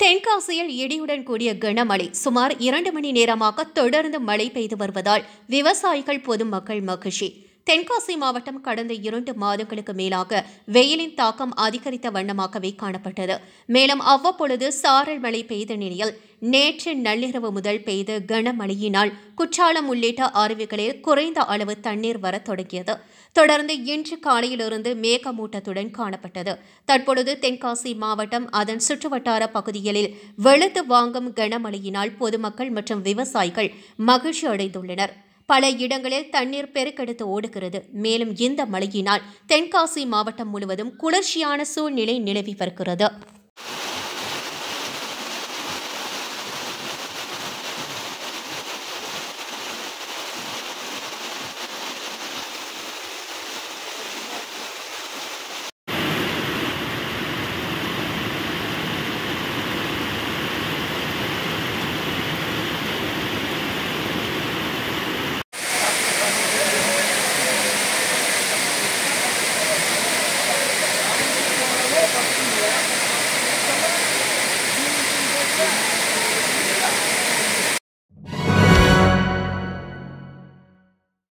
தென்காசியில் இடியுடன் கூடிய கனமழை சுமார் இரண்டு மணி நேரமாக தொடர்ந்து மழை பெய்து வருவதால் விவசாயிகள் பொதுமக்கள் மகிழ்ச்சி தென்காசி மாவட்டம் கடந்த இரண்டு மாதங்களுக்கு மேலாக வெயிலின் தாக்கம் அதிகரித்த வண்ணமாகவே காணப்பட்டது மேலும் அவ்வப்பொழுது சாரல் மழை பெய்த நிலையில் நேற்று நள்ளிரவு முதல் பெய்த கனமழையினால் குற்றாலம் உள்ளிட்ட அருவிகளில் குறைந்த அளவு தண்ணீர் வரத் தொடங்கியது தொடர்ந்து இன்று காலையிலிருந்து மேகமூட்டத்துடன் காணப்பட்டது தற்பொழுது தென்காசி மாவட்டம் அதன் சுற்றுவட்டார பகுதிகளில் வெளுத்து வாங்கும் கனமழையினால் பொதுமக்கள் மற்றும் விவசாயிகள் மகிழ்ச்சி அடைந்துள்ளனர் பல இடங்களில் தண்ணீர் பெருக்கெடுத்து ஓடுகிறது மேலும் இந்த மழையினால் தென்காசி மாவட்டம் முழுவதும் குளிர்ச்சியான சூழ்நிலை நிலவி வருகிறது